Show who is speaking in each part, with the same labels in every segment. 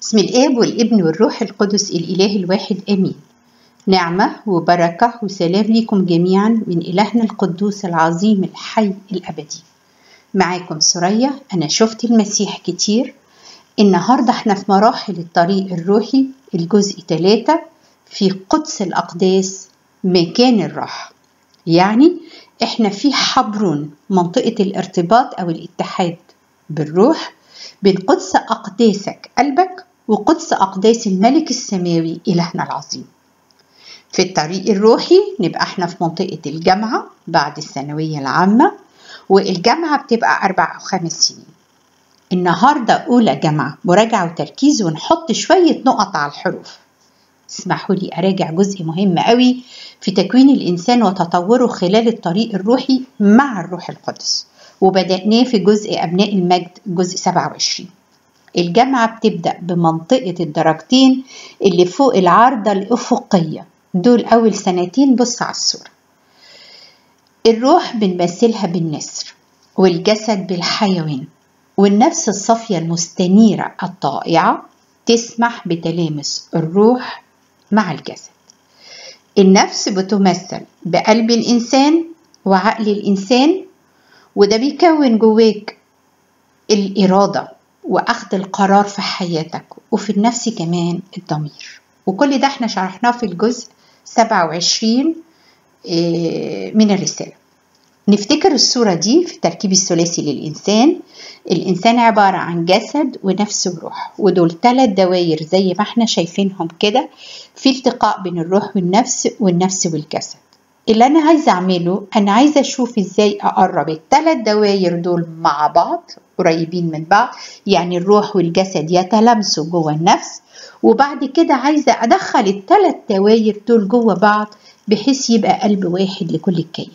Speaker 1: بسم الآب والابن والروح القدس الإله الواحد آمين نعمة وبركة وسلام لكم جميعا من إلهنا القدوس العظيم الحي الأبدي معاكم سوريا أنا شفت المسيح كتير النهاردة احنا في مراحل الطريق الروحي الجزء ثلاثة في قدس الأقداس مكان الراحة يعني احنا في حبرون منطقة الارتباط أو الاتحاد بالروح بين قدس أقداسك قلبك وقدس أقداس الملك السماوي إلهنا العظيم في الطريق الروحي نبقى احنا في منطقة الجامعة بعد الثانوية العامة والجامعة بتبقى أربع أو خمس سنين النهاردة أولى جامعة مراجعة وتركيز ونحط شوية نقط على الحروف اسمحوا لي أراجع جزء مهم قوي في تكوين الإنسان وتطوره خلال الطريق الروحي مع الروح القدس وبدأناه في جزء أبناء المجد جزء 27 الجامعة بتبدأ بمنطقة الدرجتين اللي فوق العارضة الأفقية دول أول سنتين بص على الصورة الروح بنمثلها بالنسر والجسد بالحيوان والنفس الصافية المستنيرة الطائعة تسمح بتلامس الروح مع الجسد النفس بتمثل بقلب الإنسان وعقل الإنسان وده بيكون جواك الإرادة وأخذ القرار في حياتك وفي النفس كمان الضمير وكل ده احنا شرحناه في الجزء 27 من الرسالة نفتكر الصورة دي في التركيب الثلاثي للإنسان الإنسان عبارة عن جسد ونفس وروح ودول ثلاث دواير زي ما احنا شايفينهم كده في التقاء بين الروح والنفس والنفس والجسد اللي أنا عايزة أعمله أنا عايزة أشوف إزاي أقرب الثلاث دواير دول مع بعض قريبين من بعض يعني الروح والجسد يتلامسوا جوه النفس وبعد كده عايزة أدخل الثلاث دواير دول جوه بعض بحيث يبقى قلب واحد لكل الكائن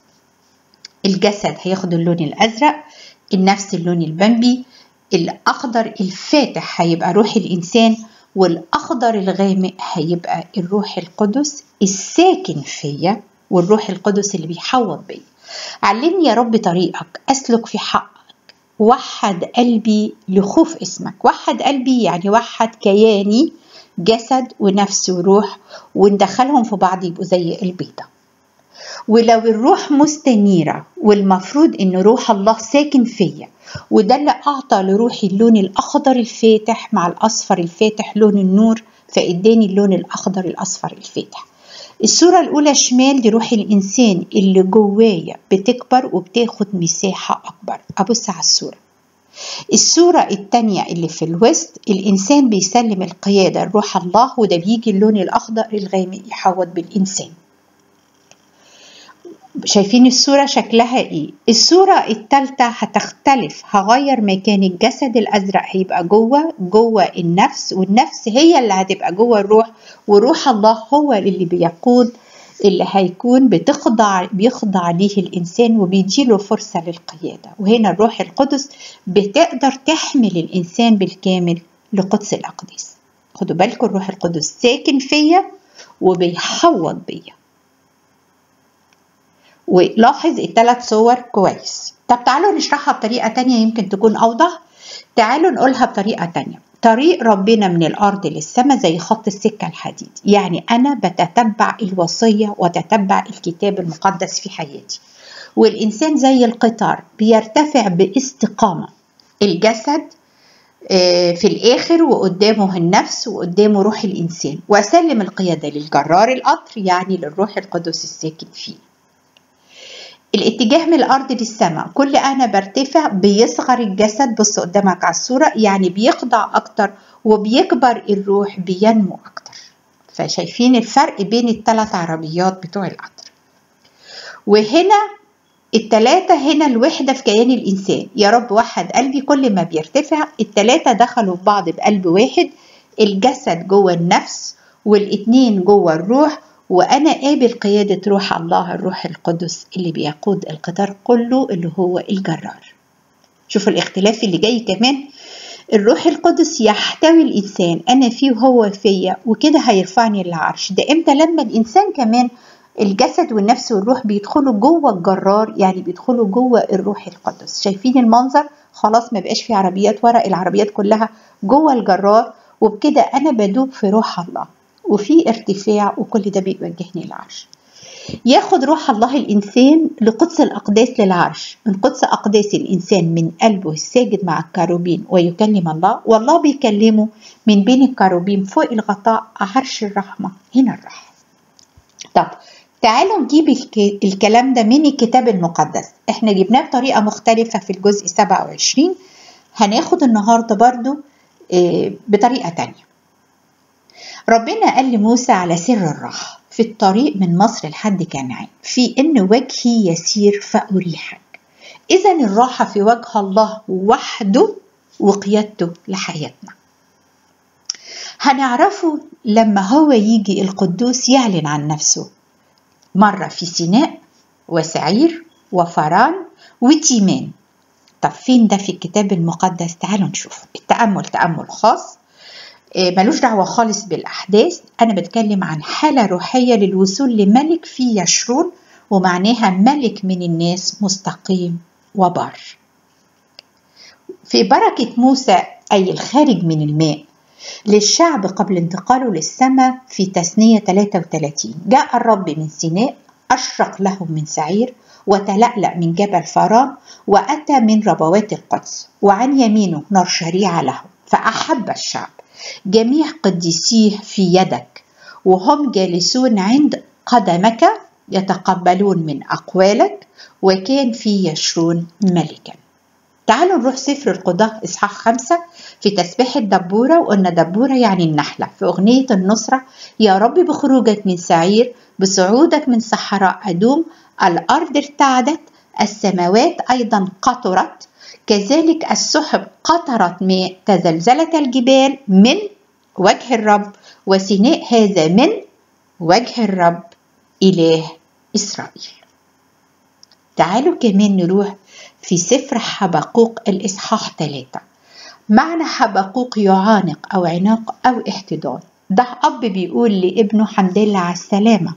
Speaker 1: الجسد هياخد اللون الأزرق النفس اللون البنبي الأخضر الفاتح هيبقى روح الإنسان والأخضر الغامق هيبقى الروح القدس الساكن فيا والروح القدس اللي بيحوط بيا علمني يا رب طريقك أسلك في حقك وحد قلبي لخوف اسمك وحد قلبي يعني وحد كياني جسد ونفس وروح وندخلهم في بعض يبقوا زي البيضة ولو الروح مستنيرة والمفروض ان روح الله ساكن فيا وده اللي اعطى لروحي اللون الاخضر الفاتح مع الاصفر الفاتح لون النور فاداني اللون الاخضر الاصفر الفاتح الصورة الأولى شمال دي روح الإنسان اللي جوايا بتكبر وبتاخد مساحة أكبر أبص على الصورة الصورة التانية اللي في الوسط الإنسان بيسلم القيادة لروح الله وده بيجي اللون الأخضر الغامق يحوط بالإنسان شايفين الصورة شكلها ايه الصورة التالتة هتختلف هغير مكان الجسد الأزرق هيبقى جوه جوه النفس والنفس هي اللي هتبقى جوه الروح وروح الله هو اللي بيقود اللي هيكون بتخضع بيخضع ليه الإنسان وبيديله فرصة للقيادة وهنا الروح القدس بتقدر تحمل الإنسان بالكامل لقدس الأقداس خدوا بالكم الروح القدس ساكن فيا وبيحوط بيا ولاحظ الثلاث صور كويس طب تعالوا نشرحها بطريقة تانية يمكن تكون أوضح تعالوا نقولها بطريقة تانية طريق ربنا من الأرض للسماء زي خط السكة الحديد يعني أنا بتتبع الوصية وتتبع الكتاب المقدس في حياتي والإنسان زي القطار بيرتفع باستقامة الجسد في الآخر وقدامه النفس وقدامه روح الإنسان وأسلم القيادة للجرار القطر يعني للروح القدس الساكن فيه الاتجاه من الارض للسماء كل انا برتفع بيصغر الجسد بص قدامك على الصوره يعني بيخضع اكتر وبيكبر الروح بينمو اكتر فشايفين الفرق بين الثلاث عربيات بتوع القطر وهنا التلاتة هنا الوحدة في كيان الإنسان يا رب وحد قلبي كل ما بيرتفع التلاتة دخلوا في بعض بقلب واحد الجسد جوه النفس والاتنين جوه الروح وأنا قابل قيادة روح الله الروح القدس اللي بيقود القطار كله اللي هو الجرار شوفوا الاختلاف اللي جاي كمان الروح القدس يحتوي الإنسان أنا فيه وهو فيا وكده هيرفعني للعرش ده إمتى لما الإنسان كمان الجسد والنفس والروح بيدخلوا جوه الجرار يعني بيدخلوا جوه الروح القدس شايفين المنظر خلاص ما بقاش في عربيات ورا العربيات كلها جوه الجرار وبكده أنا بدوب في روح الله وفي ارتفاع وكل ده بيوجهني العرش ياخد روح الله الإنسان لقدس الأقداس للعرش من قدس أقداس الإنسان من قلبه الساجد مع الكروبين ويكلم الله والله بيكلمه من بين الكروبين فوق الغطاء عرش الرحمة هنا الرحمة طب تعالوا نجيب الكلام ده من الكتاب المقدس احنا جبناه بطريقة مختلفة في الجزء 27 هناخد النهاردة برضو بطريقة تانية ربنا قال لموسى على سر الراحة في الطريق من مصر لحد كنعان في إن وجهي يسير فأريحك إذا الراحة في وجه الله وحده وقيادته لحياتنا هنعرفه لما هو يجي القدوس يعلن عن نفسه مرة في سيناء وسعير وفران وتيمان طب فين ده في الكتاب المقدس تعالوا نشوف التأمل تأمل خاص ملوش دعوة خالص بالأحداث أنا بتكلم عن حالة روحية للوصول لملك في يشرون ومعناها ملك من الناس مستقيم وبار في بركة موسى أي الخارج من الماء للشعب قبل انتقاله للسماء في تثنية 33 جاء الرب من سيناء أشرق لهم من سعير وتلألأ من جبل فرام وأتى من ربوات القدس وعن يمينه نار شريعة له فأحب الشعب جميع قديسيه في يدك وهم جالسون عند قدمك يتقبلون من أقوالك وكان في يشرون ملكا تعالوا نروح سفر القضاء إصحاح خمسة في تسبيح الدبورة وقلنا دبورة يعني النحلة في أغنية النصرة يا رب بخروجك من سعير بصعودك من صحراء أدوم الأرض ارتعدت السماوات أيضا قطرت كذلك السحب قطرت ماء تزلزلت الجبال من وجه الرب وسيناء هذا من وجه الرب إله إسرائيل تعالوا كمان نروح في سفر حبقوق الإصحاح ثلاثة معنى حبقوق يعانق أو عناق أو احتضان ده أب بيقول لابنه حمد لله على السلامة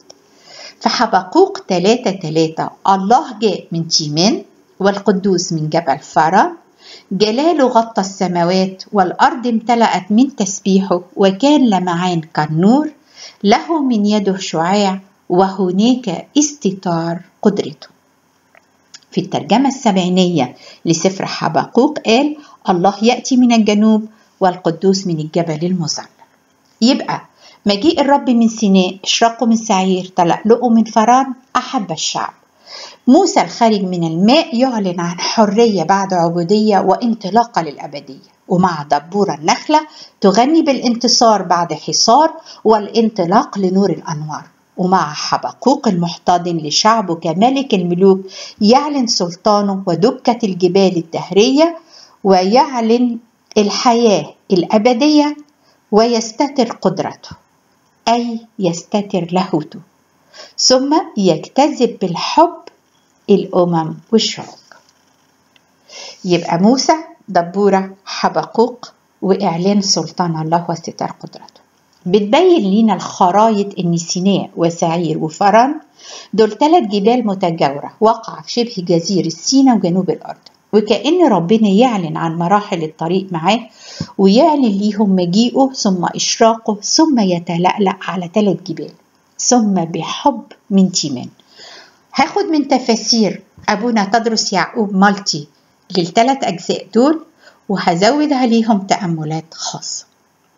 Speaker 1: فحبقوق ثلاثة ثلاثة الله جاء من تيمان والقدوس من جبل فرا جلاله غطى السماوات والأرض امتلأت من تسبيحه وكان لمعان كالنور له من يده شعاع وهناك استتار قدرته في الترجمة السبعينية لسفر حبقوق قال الله يأتي من الجنوب والقدوس من الجبل المظلل يبقى مجيء الرب من سيناء اشراقه من سعير تلألؤه من فران أحب الشعب موسى الخارج من الماء يعلن عن حرية بعد عبودية وانطلاقة للأبدية ومع دبور النخلة تغني بالانتصار بعد حصار والانطلاق لنور الأنوار ومع حبقوق المحتضن لشعبه كملك الملوك يعلن سلطانه ودكة الجبال الدهرية ويعلن الحياة الأبدية ويستتر قدرته أي يستتر لاهوته ثم يجتذب بالحب الأمم والشعوب يبقى موسى دبورة حبقوق وإعلان سلطان الله واستتار قدرته بتبين لنا الخرايط ان سيناء وسعير وفرن دول ثلاث جبال متجاورة واقعة في شبه جزيرة سيناء وجنوب الأرض وكأن ربنا يعلن عن مراحل الطريق معاه ويعلن ليهم مجيئه ثم إشراقه ثم يتلألأ على ثلاث جبال ثم بحب من تيمان هاخد من تفاسير أبونا تدرس يعقوب مالتي للثلاث أجزاء دول وهزود عليهم تأملات خاصة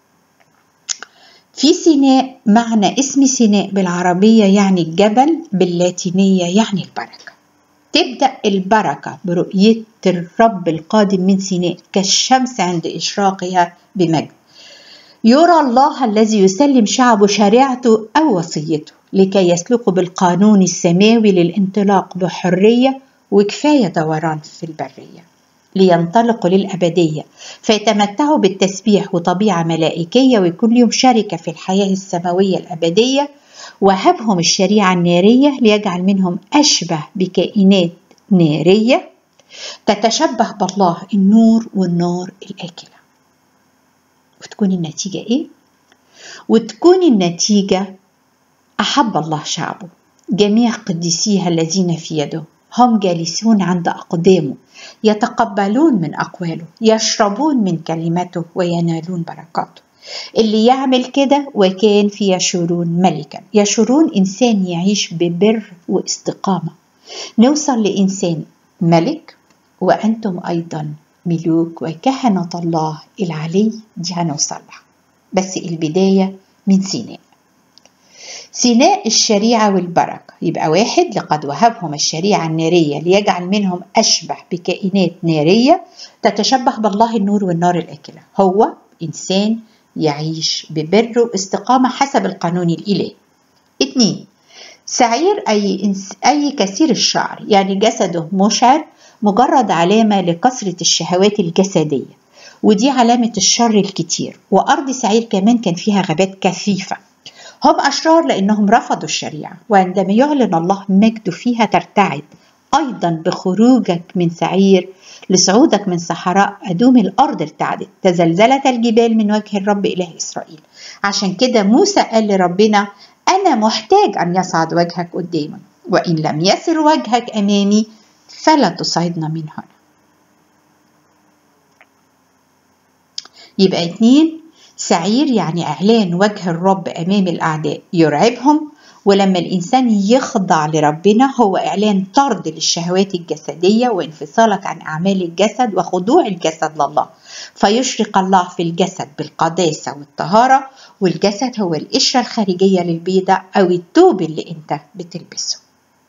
Speaker 1: في سيناء معنى اسم سيناء بالعربية يعني الجبل باللاتينية يعني البركة تبدأ البركة برؤية الرب القادم من سيناء كالشمس عند إشراقها بمجد يرى الله الذي يسلم شعبه شريعته أو وصيته لكي يسلكوا بالقانون السماوي للانطلاق بحرية وكفاية دوران في البرية لينطلقوا للأبدية فيتمتعوا بالتسبيح وطبيعة ملائكية ويكون لهم شركة في الحياة السماوية الأبدية وهبهم الشريعة النارية ليجعل منهم أشبه بكائنات نارية تتشبه بالله النور والنار الآكلة وتكون النتيجة إيه؟ وتكون النتيجة أحب الله شعبه جميع قديسيها الذين في يده هم جالسون عند أقدامه يتقبلون من أقواله يشربون من كلمته وينالون بركاته اللي يعمل كده وكان في يشورون ملكا يشورون إنسان يعيش ببر واستقامة نوصل لإنسان ملك وأنتم أيضا ملوك وكهنة الله العلي دي هنوصل لها بس البداية من سيناء سيناء الشريعة والبركة يبقى واحد لقد وهبهم الشريعة النارية ليجعل منهم أشبه بكائنات نارية تتشبه بالله النور والنار الآكلة هو إنسان يعيش ببر واستقامة حسب القانون الإلهي اتنين سعير أي, إنس أي كثير الشعر يعني جسده مشعر مجرد علامة لكثرة الشهوات الجسدية ودي علامة الشر الكتير وأرض سعير كمان كان فيها غابات كثيفة هم أشرار لأنهم رفضوا الشريعة وعندما يعلن الله مجده فيها ترتعد أيضا بخروجك من سعير لصعودك من صحراء أدوم الأرض ارتعدت تزلزلت الجبال من وجه الرب إله إسرائيل عشان كده موسى قال لربنا أنا محتاج أن يصعد وجهك قدامي وإن لم يسر وجهك أمامي فلا تصعدنا من هنا يبقى اتنين سعير يعني إعلان وجه الرب أمام الأعداء يرعبهم ولما الإنسان يخضع لربنا هو إعلان طرد للشهوات الجسدية وانفصالك عن أعمال الجسد وخضوع الجسد لله فيشرق الله في الجسد بالقداسة والطهارة والجسد هو القشرة الخارجية للبيضة أو التوب اللي أنت بتلبسه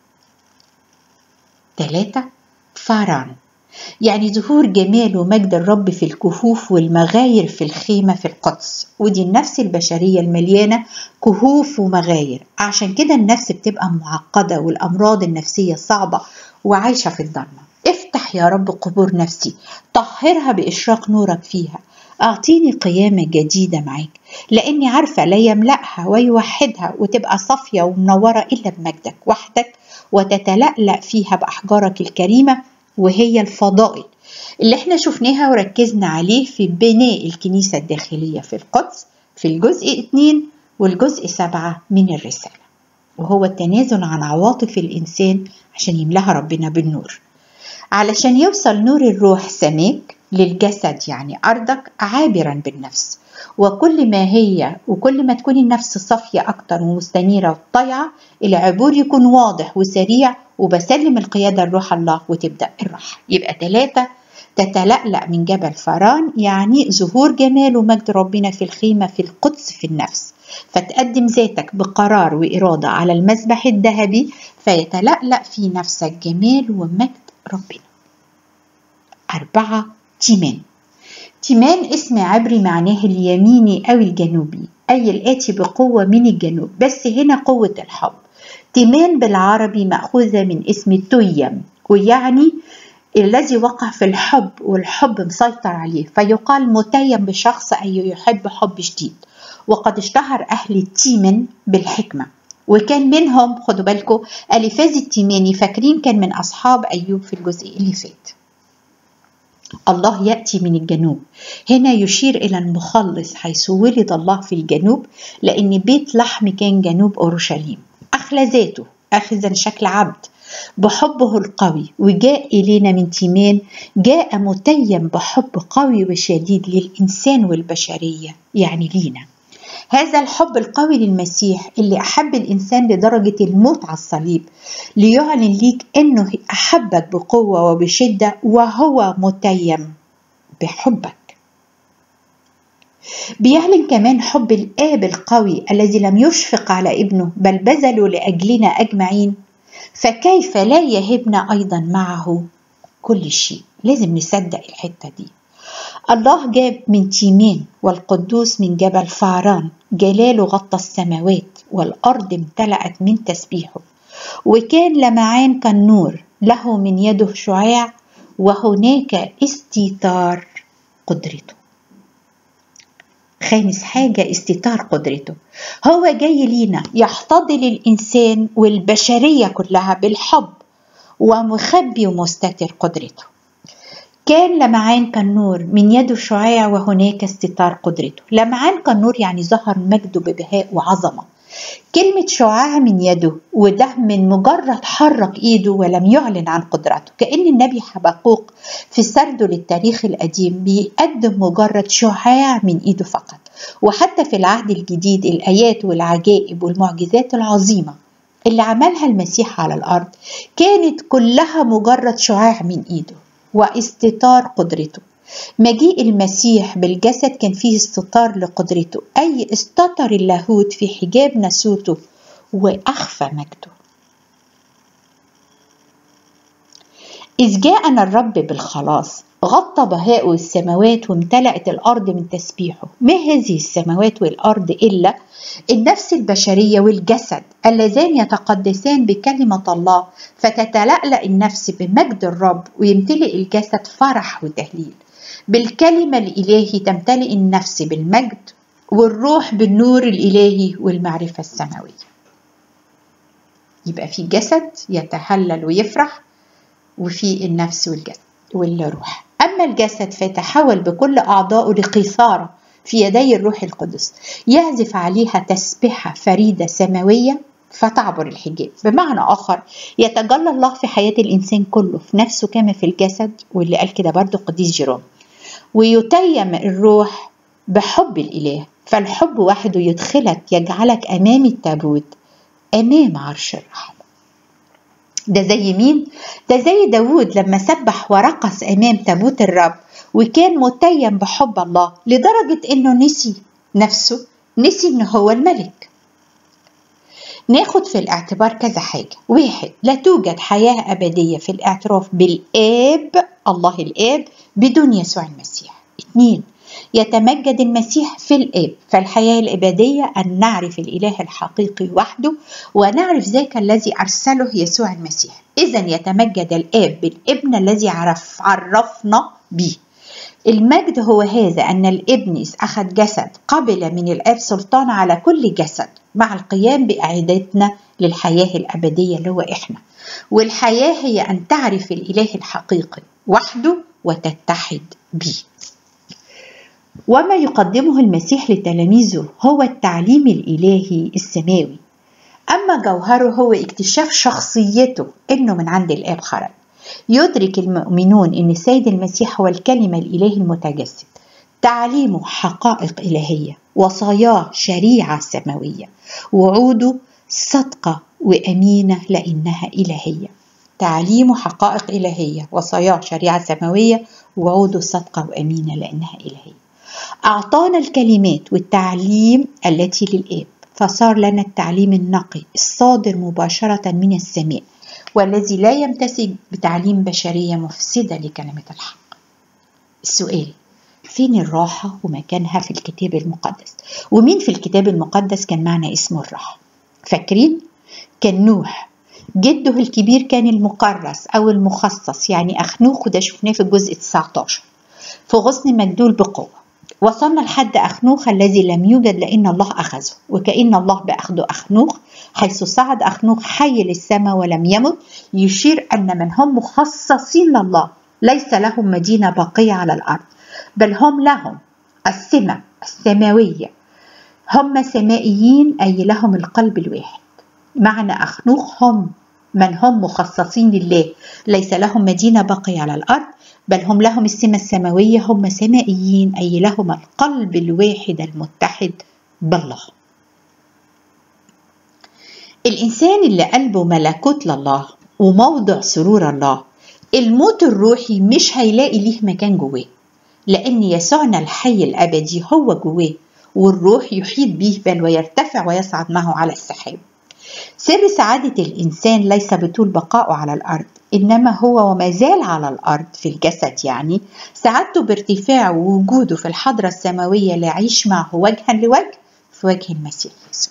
Speaker 1: ثلاثة فاران يعني ظهور جمال ومجد الرب في الكهوف والمغاير في الخيمة في القدس ودي النفس البشرية المليانة كهوف ومغاير عشان كده النفس بتبقى معقدة والأمراض النفسية صعبة وعايشة في الضلمة افتح يا رب قبور نفسي طهرها بإشراق نورك فيها أعطيني قيامة جديدة معاك لأني عارفة لا يملأها ويوحدها وتبقى صافية ومنورة إلا بمجدك وحدك وتتلألأ فيها بأحجارك الكريمة وهي الفضائل اللي احنا شفناها وركزنا عليه في بناء الكنيسة الداخلية في القدس في الجزء 2 والجزء 7 من الرسالة وهو التنازل عن عواطف الإنسان عشان يملاها ربنا بالنور علشان يوصل نور الروح سماك للجسد يعني أرضك عابرا بالنفس وكل ما هي وكل ما تكون النفس صافية أكتر ومستنيرة وطيعة العبور يكون واضح وسريع وبسلم القيادة لروح الله وتبدأ الراحة يبقى ثلاثة تتلألأ من جبل فران يعني ظهور جمال ومجد ربنا في الخيمة في القدس في النفس فتقدم ذاتك بقرار وإرادة على المذبح الذهبي فيتلألأ في نفسك جمال ومجد ربنا أربعة تيمان تيمان اسم عبري معناه اليميني أو الجنوبي أي الآتي بقوة من الجنوب بس هنا قوة الحب تيمان بالعربي مأخوذة من اسم تويم ويعني الذي وقع في الحب والحب مسيطر عليه فيقال متيم بشخص أي يحب حب شديد وقد اشتهر أهل تيمن بالحكمة وكان منهم خدوا بالكم أليفاز التيماني فاكرين كان من أصحاب أيوب في الجزء اللي فات الله يأتي من الجنوب هنا يشير إلى المخلص حيث ولد الله في الجنوب لأن بيت لحم كان جنوب أورشليم أخلى ذاته أخذا شكل عبد بحبه القوي وجاء إلينا من تيمان جاء متيم بحب قوي وشديد للإنسان والبشرية يعني لينا هذا الحب القوي للمسيح اللي أحب الإنسان لدرجة الموت على الصليب ليعلن ليك أنه أحبك بقوة وبشدة وهو متيم بحبك بيعلن كمان حب الآب القوي الذي لم يشفق على ابنه بل بذله لأجلنا أجمعين فكيف لا يهبنا أيضا معه كل شيء لازم نصدق الحتة دي الله جاب من تيمين والقدوس من جبل فاران جلاله غطى السماوات والأرض امتلأت من تسبيحه وكان لمعان كالنور له من يده شعاع وهناك استيتار قدرته خامس حاجة استتار قدرته هو جاي لينا يحتضن الإنسان والبشرية كلها بالحب ومخبي ومستتر قدرته كان لمعان كالنور من يده شعاع وهناك استتار قدرته لمعان كالنور يعني ظهر مجده ببهاء وعظمة كلمة شعاع من يده وده من مجرد حرك ايده ولم يعلن عن قدرته كأن النبي حبقوق في سرده للتاريخ القديم بيقدم مجرد شعاع من ايده فقط وحتى في العهد الجديد الآيات والعجائب والمعجزات العظيمة اللي عملها المسيح على الأرض كانت كلها مجرد شعاع من إيده واستتار قدرته مجيء المسيح بالجسد كان فيه استتار لقدرته أي استتر اللاهوت في حجاب ناسوته وأخفى مجده إذ جاءنا الرب بالخلاص غطى بهاء السماوات وامتلأت الأرض من تسبيحه ما هذه السماوات والأرض إلا النفس البشرية والجسد اللذان يتقدسان بكلمة الله فتتلألأ النفس بمجد الرب ويمتلئ الجسد فرح وتهليل بالكلمة الإلهي تمتلئ النفس بالمجد والروح بالنور الإلهي والمعرفة السماوية يبقى في جسد يتهلل ويفرح وفي النفس والجسد والروح أما الجسد فيتحول بكل أعضائه لقيثارة في يدي الروح القدس يعزف عليها تسبحة فريدة سماوية فتعبر الحجاب بمعنى آخر يتجلى الله في حياة الإنسان كله في نفسه كما في الجسد واللي قال كده برضه قديس جيروم ويتيم الروح بحب الإله فالحب وحده يدخلك يجعلك أمام التابوت أمام عرش الرحمة ده زي مين؟ ده زي داود لما سبح ورقص أمام تابوت الرب وكان متيم بحب الله لدرجة إنه نسي نفسه نسي إنه هو الملك ناخد في الاعتبار كذا حاجة واحد لا توجد حياة أبدية في الاعتراف بالآب الله الآب بدون يسوع المسيح اثنين يتمجد المسيح في الآب فالحياة الأبدية أن نعرف الإله الحقيقي وحده ونعرف ذاك الذي أرسله يسوع المسيح إذا يتمجد الآب بالابن الذي عرف عرفنا به المجد هو هذا أن الابن إذ أخذ جسد قبل من الآب سلطان على كل جسد مع القيام بإعادتنا للحياة الأبدية اللي هو إحنا والحياة هي أن تعرف الإله الحقيقي وحده وتتحد به وما يقدمه المسيح لتلاميذه هو التعليم الإلهي السماوي أما جوهره هو اكتشاف شخصيته إنه من عند الآب خرج يدرك المؤمنون أن السيد المسيح هو الكلمة الإله المتجسد تعليمه حقائق إلهية وصاياه شريعة سماوية وعوده صدقة وأمينة لأنها إلهية تعليمه حقائق إلهية وصاياه شريعة سماوية وعوده صدقة وأمينة لأنها إلهية أعطانا الكلمات والتعليم التي للآب فصار لنا التعليم النقي الصادر مباشرة من السماء والذي لا يمتسك بتعليم بشرية مفسدة لكلمة الحق السؤال فين الراحة ومكانها في الكتاب المقدس ومين في الكتاب المقدس كان معنى اسمه الراحة فاكرين كان نوح جده الكبير كان المكرس أو المخصص يعني أخنوخ وده شفناه في الجزء 19 في غصن مجدول بقوة وصلنا لحد أخنوخ الذي لم يوجد لأن الله أخذه وكأن الله بأخذه أخنوخ حيث صعد أخنوخ حي للسماء ولم يمت يشير أن من هم مخصصين لله ليس لهم مدينة باقية على الأرض بل هم لهم السمة السماوية هم سمائيين أي لهم القلب الواحد معنى أخنوخ هم من هم مخصصين لله ليس لهم مدينة باقية على الأرض بل هم لهم السمة السماوية هم سمائيين أي لهم القلب الواحد المتحد بالله الإنسان اللي قلبه ملكوت لله وموضع سرور الله الموت الروحي مش هيلاقي ليه مكان جواه لأن يسوعنا الحي الأبدي هو جواه والروح يحيط به بل ويرتفع ويصعد معه على السحاب سر سعادة الإنسان ليس بطول بقائه على الأرض إنما هو وما زال على الأرض في الجسد يعني سعادته بارتفاع ووجوده في الحضرة السماوية ليعيش معه وجها لوجه في وجه المسيح يسوع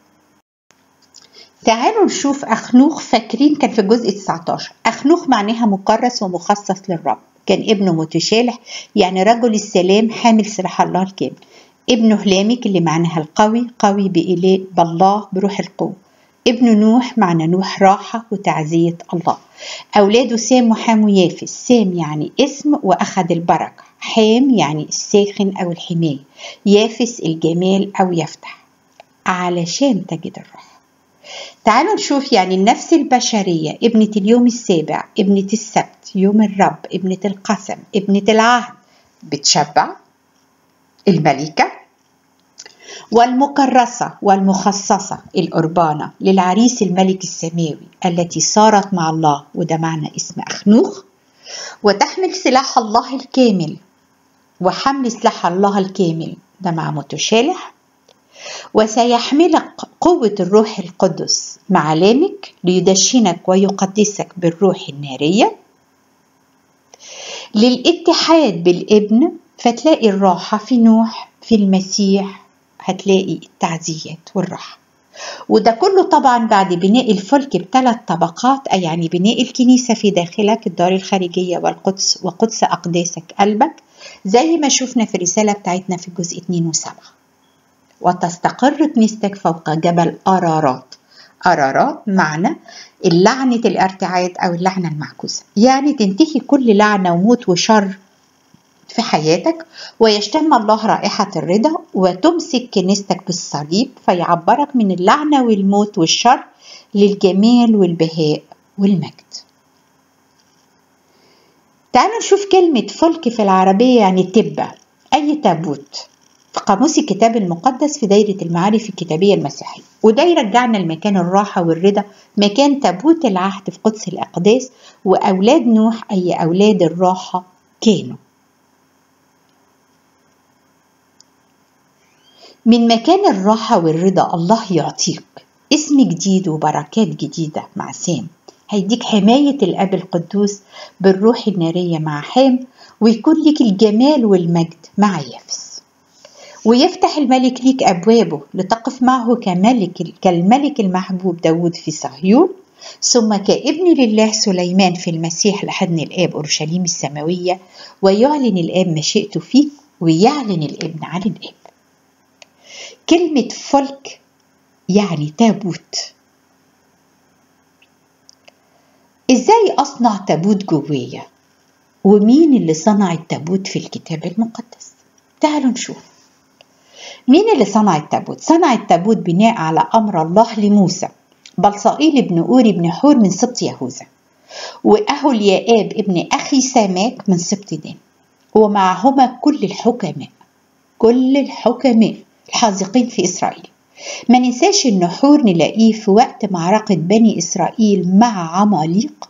Speaker 1: تعالوا نشوف أخنوخ فاكرين كان في الجزء 19 أخنوخ معناها مكرس ومخصص للرب كان ابنه متشالح يعني رجل السلام حامل سلاح الله الكامل ابنه هلامك اللي معناها القوي قوي بإله بالله بروح القوة ابن نوح معنى نوح راحة وتعزية الله أولاده سام وحام ويافس سام يعني اسم وأخذ البركة حام يعني الساخن أو الحماية يافس الجمال أو يفتح علشان تجد الراحة تعالوا نشوف يعني النفس البشرية ابنة اليوم السابع ابنة السبت يوم الرب ابنة القسم ابنة العهد بتشبع الملكة والمكرسة والمخصصة القربانة للعريس الملك السماوي التي صارت مع الله وده معنى اسم أخنوخ وتحمل سلاح الله الكامل وحمل سلاح الله الكامل ده مع متشالح وسيحملك قوة الروح القدس مع لامك ليدشنك ويقدسك بالروح النارية للاتحاد بالابن فتلاقي الراحة في نوح في المسيح هتلاقي التعزيات والراحة وده كله طبعا بعد بناء الفلك بثلاث طبقات أي يعني بناء الكنيسة في داخلك الدار الخارجية والقدس وقدس أقداسك قلبك زي ما شفنا في الرسالة بتاعتنا في الجزء 2 و7 وتستقر كنيستك فوق جبل أرارات أرارات معنى اللعنة الارتعاد أو اللعنة المعكوسة يعني تنتهي كل لعنة وموت وشر في حياتك ويشتم الله رائحة الرضا وتمسك كنيستك بالصليب فيعبرك من اللعنة والموت والشر للجمال والبهاء والمجد تعالوا نشوف كلمة فلك في العربية يعني تبة أي تابوت في قاموس الكتاب المقدس في دايرة المعارف الكتابية المسيحية وده يرجعنا لمكان الراحة والرضا مكان تابوت العهد في قدس الأقداس وأولاد نوح أي أولاد الراحة كانوا من مكان الراحة والرضا الله يعطيك اسم جديد وبركات جديدة مع سام هيديك حماية الأب القدوس بالروح النارية مع حام ويكون لك الجمال والمجد مع يافس ويفتح الملك ليك أبوابه لتقف معه كملك كالملك المحبوب داود في صهيون ثم كابن لله سليمان في المسيح لحضن الآب أورشليم السماوية ويعلن الآب مشيئته فيك ويعلن الابن عن الآب كلمة فلك يعني تابوت ازاي اصنع تابوت جوايا ومين اللي صنع التابوت في الكتاب المقدس تعالوا نشوف مين اللي صنع التابوت صنع التابوت بناء على امر الله لموسى بلصائيل بن اوري بن حور من سبط يهوذا واهو اليائاب ابن اخي ساماك من سبط دان ومعهما كل الحكماء كل الحكماء الحاذقين في إسرائيل ما ننساش إن حور نلاقيه في وقت معركة بني إسرائيل مع عماليق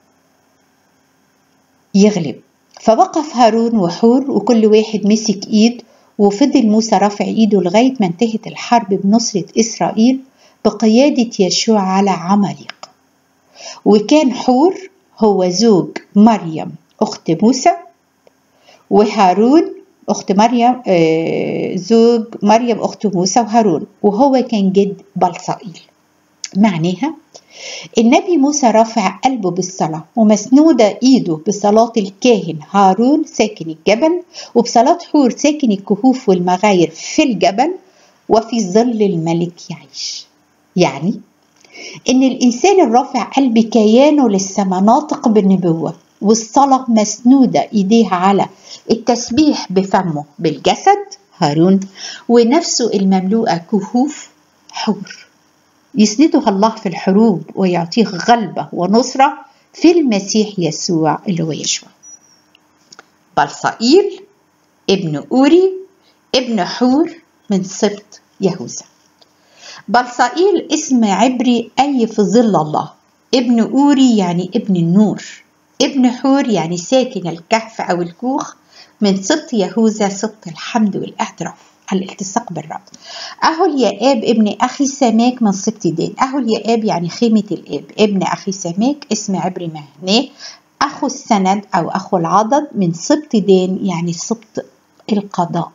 Speaker 1: يغلب فوقف هارون وحور وكل واحد مسك إيد وفضل موسى رافع إيده لغاية ما انتهت الحرب بنصرة إسرائيل بقيادة يشوع على عماليق وكان حور هو زوج مريم أخت موسى وهارون أخت مريم زوج مريم أخت موسى وهارون وهو كان جد بلصائيل معناها النبي موسى رافع قلبه بالصلاة ومسنودة إيده بصلاة الكاهن هارون ساكن الجبل وبصلاة حور ساكن الكهوف والمغاير في الجبل وفي ظل الملك يعيش يعني إن الإنسان الرافع قلب كيانه للسما ناطق بالنبوة والصلاة مسنودة إيديها على التسبيح بفمه بالجسد هارون ونفسه المملوءة كهوف حور يسندها الله في الحروب ويعطيه غلبة ونصرة في المسيح يسوع اللي هو يشوع بلصائيل ابن أوري ابن حور من سبط يهوذا بلصائيل اسم عبري أي في ظل الله ابن أوري يعني ابن النور ابن حور يعني ساكن الكهف أو الكوخ من سبط يهوذا سبط الحمد والاعتراف الالتصاق بالرب أهو اليائاب ابن أخي سماك من سبط دين أهو اليائاب يعني خيمة الآب ابن أخي سماك اسم عبري مهناه أخو السند أو أخو العضد من سبط دين يعني سبط القضاء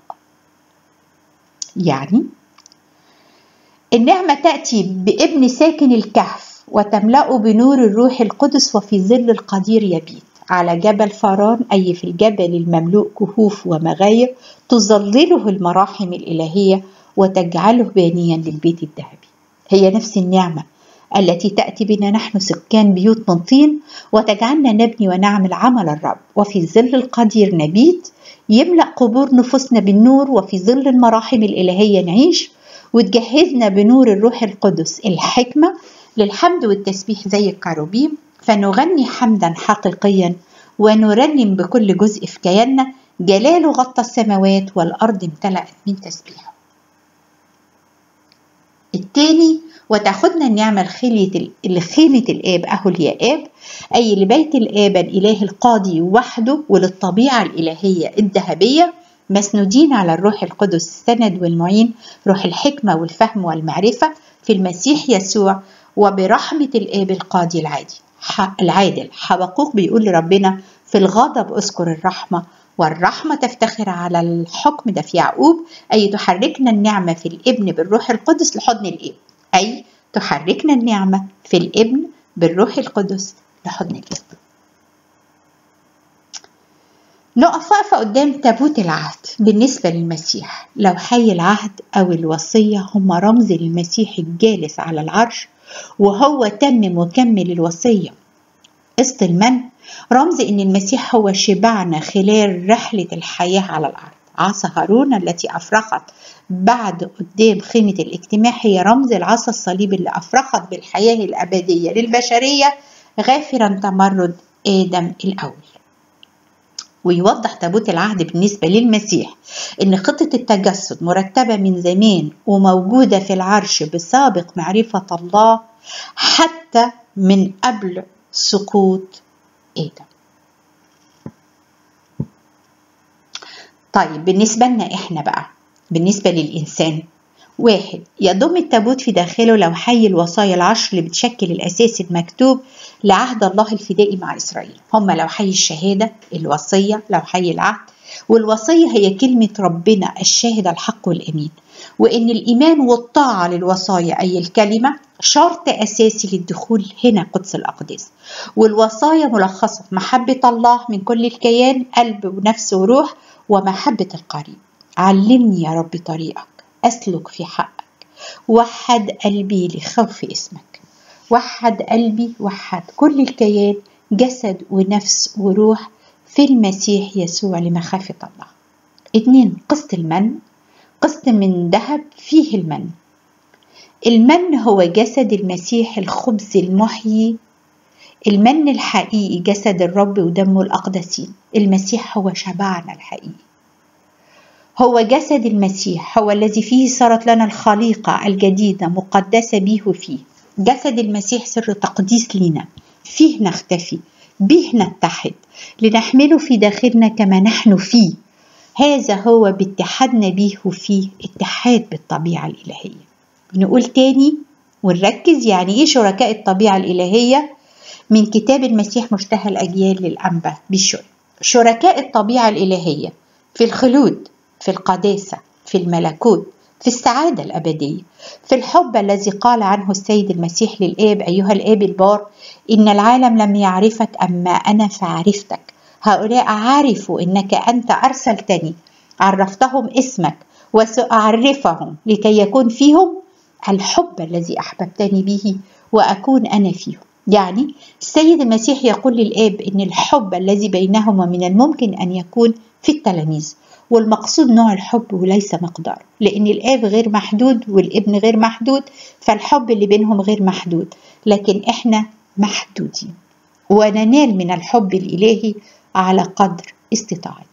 Speaker 1: يعني النعمة تأتي بابن ساكن الكهف وتملأه بنور الروح القدس وفي ظل القدير يبيت على جبل فران أي في الجبل المملوء كهوف ومغاير تظلله المراحم الإلهية وتجعله بانيا للبيت الذهبي هي نفس النعمة التي تأتي بنا نحن سكان بيوت من طين وتجعلنا نبني ونعمل عمل الرب وفي ظل القدير نبيت يملأ قبور نفوسنا بالنور وفي ظل المراحم الإلهية نعيش وتجهزنا بنور الروح القدس الحكمة للحمد والتسبيح زي الكروبيم فنغني حمدا حقيقيا ونرنم بكل جزء في كياننا جلاله غطى السماوات والأرض امتلأت من تسبيحه التاني وتاخدنا النعمة لخيلة لخيمة الآب أهو اليا آب أي لبيت الآب الإله القاضي وحده وللطبيعة الإلهية الذهبية مسنودين على الروح القدس السند والمعين روح الحكمة والفهم والمعرفة في المسيح يسوع وبرحمة الآب القاضي العادي العادل حبقوق بيقول لربنا في الغضب اذكر الرحمة والرحمة تفتخر على الحكم ده في يعقوب أي تحركنا النعمة في الابن بالروح القدس لحضن الإب أي تحركنا النعمة في الابن بالروح القدس لحضن الإب نقف واقفة قدام تابوت العهد بالنسبة للمسيح لو حي العهد أو الوصية هم رمز للمسيح الجالس على العرش وهو تمم وكمل الوصية قسط المن رمز إن المسيح هو شبعنا خلال رحلة الحياة على الأرض عصا هارون التي أفرخت بعد قدام خيمة الاجتماع هي رمز العصا الصليب اللي أفرخت بالحياة الأبدية للبشرية غافرا تمرد آدم الأول ويوضح تابوت العهد بالنسبة للمسيح إن خطة التجسد مرتبة من زمان وموجودة في العرش بسابق معرفة الله حتى من قبل سقوط آدم طيب بالنسبة لنا إحنا بقى بالنسبة للإنسان واحد يضم التابوت في داخله لوحي الوصايا العشر اللي بتشكل الأساس المكتوب لعهد الله الفدائي مع إسرائيل هم لوحي الشهادة الوصية لوحي العهد والوصية هي كلمة ربنا الشاهد الحق والأمين وإن الإيمان والطاعة للوصايا أي الكلمة شرط أساسي للدخول هنا قدس الأقداس والوصايا ملخصة في محبة الله من كل الكيان قلب ونفس وروح ومحبة القريب علمني يا رب طريقك أسلك في حقك وحد قلبي لخوف اسمك وحد قلبي وحد كل الكيان جسد ونفس وروح في المسيح يسوع لمخافة الله اتنين قسط المن قسط من ذهب فيه المن المن هو جسد المسيح الخبز المحيي المن الحقيقي جسد الرب ودمه الأقدسين المسيح هو شبعنا الحقيقي هو جسد المسيح هو الذي فيه صارت لنا الخليقة الجديدة مقدسة به وفيه جسد المسيح سر تقديس لنا فيه نختفي به نتحد لنحمله في داخلنا كما نحن فيه هذا هو باتحادنا به وفيه اتحاد بالطبيعة الإلهية نقول تاني ونركز يعني ايه شركاء الطبيعة الإلهية من كتاب المسيح مشتهى الأجيال للأنبا بشوي شركاء الطبيعة الإلهية في الخلود في القداسة في الملكوت في السعادة الأبدية في الحب الذي قال عنه السيد المسيح للآب أيها الآب البار إن العالم لم يعرفك أما أنا فعرفتك هؤلاء عرفوا إنك أنت أرسلتني عرفتهم اسمك وسأعرفهم لكي يكون فيهم الحب الذي أحببتني به وأكون أنا فيهم يعني السيد المسيح يقول للآب إن الحب الذي بينهما من الممكن أن يكون في التلاميذ والمقصود نوع الحب وليس مقدار لأن الآب غير محدود والابن غير محدود فالحب اللي بينهم غير محدود لكن إحنا محدودين وننال من الحب الإلهي على قدر استطاعتنا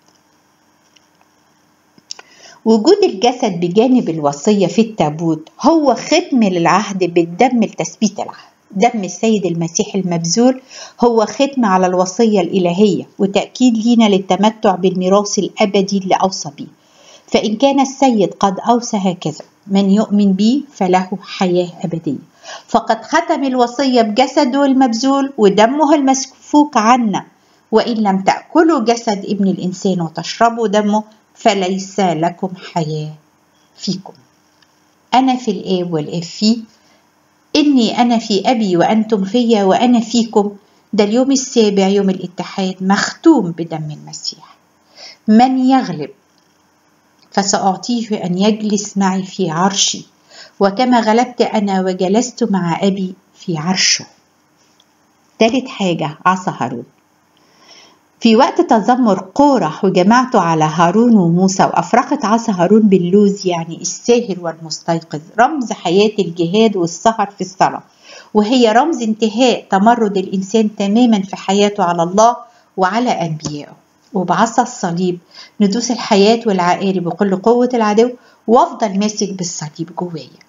Speaker 1: وجود الجسد بجانب الوصية في التابوت هو ختم للعهد بالدم لتثبيت العهد دم السيد المسيح المبذول هو ختم على الوصية الإلهية وتأكيد لينا للتمتع بالميراث الأبدي اللي أوصى به فإن كان السيد قد أوصى هكذا من يؤمن بي فله حياة أبدية فقد ختم الوصية بجسده المبذول ودمه المسفوك عنا وإن لم تأكلوا جسد ابن الإنسان وتشربوا دمه فليس لكم حياة فيكم أنا في الآب والآب فيه إني أنا في أبي وأنتم فيا وأنا فيكم ده اليوم السابع يوم الاتحاد مختوم بدم المسيح من يغلب فسأعطيه أن يجلس معي في عرشي وكما غلبت أنا وجلست مع أبي في عرشه تالت حاجة عصا هارون في وقت تذمر قورح وجماعته على هارون وموسى وأفرقت عصا هارون باللوز يعني الساهر والمستيقظ رمز حياة الجهاد والسهر في الصلاة وهي رمز انتهاء تمرد الإنسان تماما في حياته على الله وعلى أنبيائه وبعصا الصليب ندوس الحياة والعقارب وكل قوة العدو وافضل ماسك بالصليب جوايا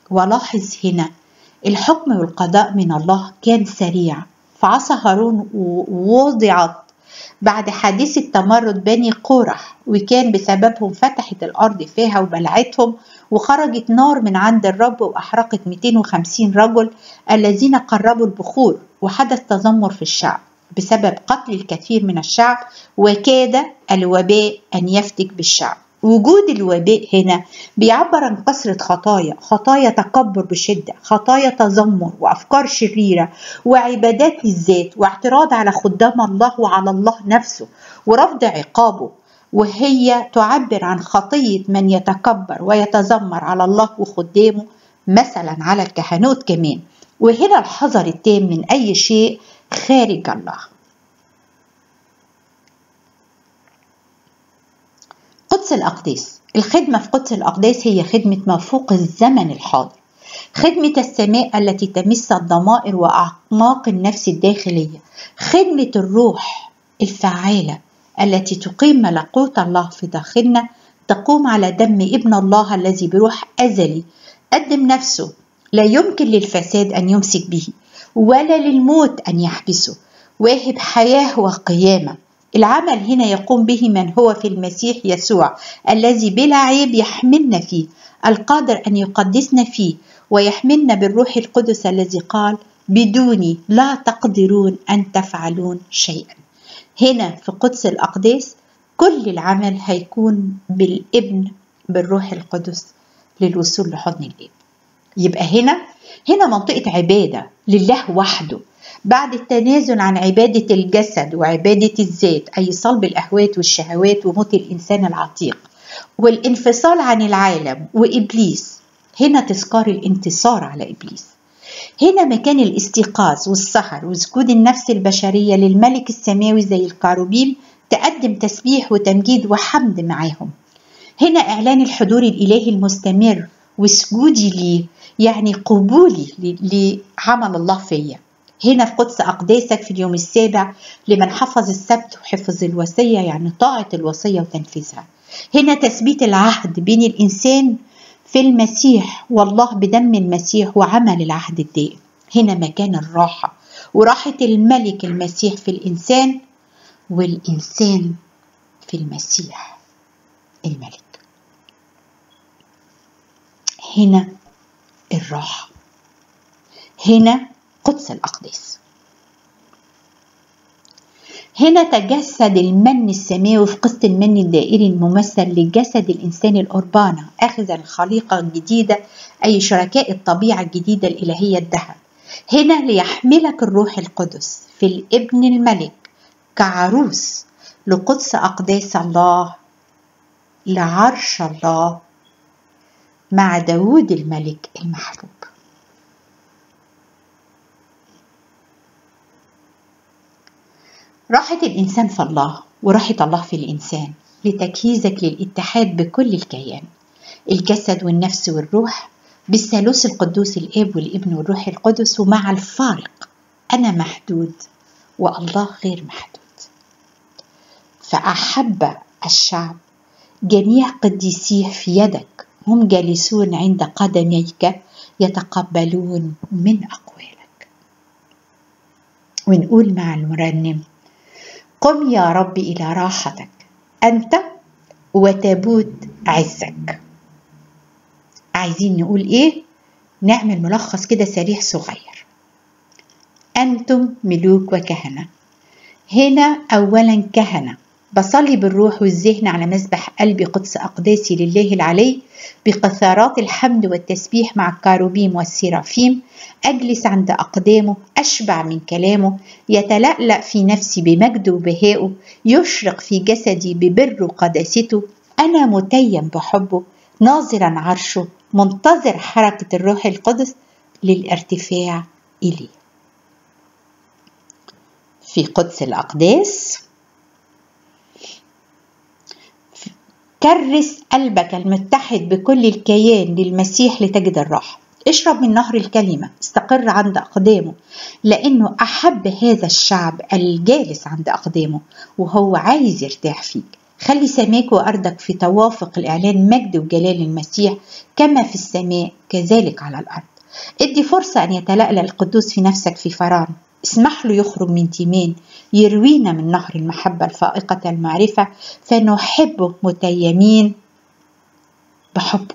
Speaker 1: ولاحظ هنا الحكم والقضاء من الله كان سريع فعصا هارون وضعت بعد حادثة تمرد بني قورح وكان بسببهم فتحت الأرض فيها وبلعتهم وخرجت نار من عند الرب وأحرقت 250 رجل الذين قربوا البخور وحدث تذمر في الشعب بسبب قتل الكثير من الشعب وكاد الوباء أن يفتك بالشعب وجود الوباء هنا بيعبر عن كثرة خطايا خطايا تكبر بشدة خطايا تذمر وأفكار شريرة وعبادات للذات واعتراض على خدام الله وعلى الله نفسه ورفض عقابه وهي تعبر عن خطية من يتكبر ويتذمر على الله وخدامه مثلا على الكهنوت كمان وهنا الحذر التام من أي شيء خارج الله قدس الأقداس الخدمة في قدس الأقداس هي خدمة ما فوق الزمن الحاضر خدمة السماء التي تمس الضمائر وأعماق النفس الداخلية خدمة الروح الفعالة التي تقيم ملكوت الله في داخلنا تقوم على دم ابن الله الذي بروح أزلي قدم نفسه لا يمكن للفساد أن يمسك به ولا للموت أن يحبسه واهب حياة وقيامة العمل هنا يقوم به من هو في المسيح يسوع الذي بلا عيب يحملنا فيه القادر أن يقدسنا فيه ويحملنا بالروح القدس الذي قال بدوني لا تقدرون أن تفعلون شيئا هنا في قدس الأقداس كل العمل هيكون بالابن بالروح القدس للوصول لحضن الاب يبقى هنا هنا منطقة عبادة لله وحده بعد التنازل عن عبادة الجسد وعبادة الذات أي صلب الأهوات والشهوات وموت الإنسان العتيق والانفصال عن العالم وإبليس هنا تذكار الانتصار على إبليس هنا مكان الاستيقاظ والسهر وسجود النفس البشرية للملك السماوي زي الكاروبيم تقدم تسبيح وتمجيد وحمد معاهم هنا إعلان الحضور الإلهي المستمر وسجودي ليه يعني قبولي لعمل الله فيا هنا في قدس أقداسك في اليوم السابع لمن حفظ السبت وحفظ الوصية يعني طاعة الوصية وتنفيذها هنا تثبيت العهد بين الإنسان في المسيح والله بدم المسيح وعمل العهد الدائم هنا مكان الراحة وراحة الملك المسيح في الإنسان والإنسان في المسيح الملك هنا الراحة هنا قدس الأقداس هنا تجسد المن السماوي في قصة المن الدائري الممثل لجسد الإنسان الأربانة أخذ الخليقة الجديدة أي شركاء الطبيعة الجديدة الإلهية الذهب هنا ليحملك الروح القدس في الابن الملك كعروس لقدس أقداس الله لعرش الله مع داود الملك المحبوب راحة الإنسان في الله وراحة الله في الإنسان لتجهيزك للاتحاد بكل الكيان الجسد والنفس والروح بالثالوث القدوس الآب والابن والروح القدس ومع الفارق أنا محدود والله غير محدود فأحب الشعب جميع قديسيه في يدك هم جالسون عند قدميك يتقبلون من أقوالك ونقول مع المرنم قم يا رب إلى راحتك أنت وتابوت عزك عايزين نقول إيه؟ نعمل ملخص كده سريع صغير أنتم ملوك وكهنة هنا أولا كهنة بصلي بالروح والذهن على مسبح قلبي قدس أقداسي لله العلي بقثارات الحمد والتسبيح مع الكاروبيم والسيرافيم أجلس عند أقدامه أشبع من كلامه يتلألأ في نفسي بمجده وبهائه يشرق في جسدي ببر وقداسته أنا متيم بحبه ناظرا عرشه منتظر حركة الروح القدس للارتفاع إليه في قدس الأقداس كرس قلبك المتحد بكل الكيان للمسيح لتجد الراحة اشرب من نهر الكلمة استقر عند أقدامه لأنه أحب هذا الشعب الجالس عند أقدامه وهو عايز يرتاح فيك خلي سماك وأرضك في توافق الإعلان مجد وجلال المسيح كما في السماء كذلك على الأرض ادي فرصة أن يتلألأ القدوس في نفسك في فران اسمح له يخرج من تيمان يروينا من نهر المحبة الفائقة المعرفة فنحبه متيمين بحبه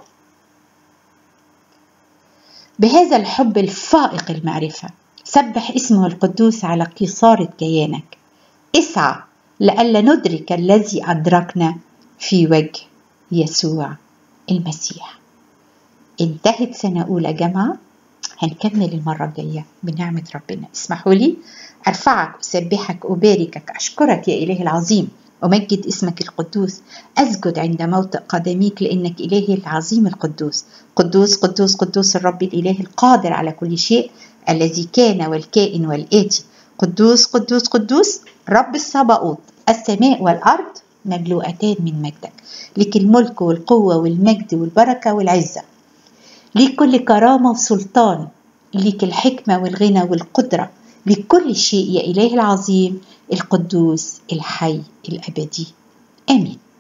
Speaker 1: بهذا الحب الفائق المعرفة سبح اسمه القدوس على قصارة كيانك اسعى لئلا ندرك الذي أدركنا في وجه يسوع المسيح انتهت سنة أولى جامعة هنكمل المرة الجاية بنعمة ربنا اسمحوا لي أرفعك أسبحك أباركك أشكرك يا إله العظيم أمجد اسمك القدوس أسجد عند موت قدميك لأنك إلهي العظيم القدوس قدوس قدوس قدوس الرب الإله القادر على كل شيء الذي كان والكائن والآتي قدوس قدوس قدوس رب الصباؤوت السماء والأرض مملوءتان من مجدك لك الملك والقوة والمجد والبركة والعزة ليك كل كرامة وسلطان ليك الحكمة والغنى والقدرة لكل شيء يا إله العظيم القدوس الحي الأبدي آمين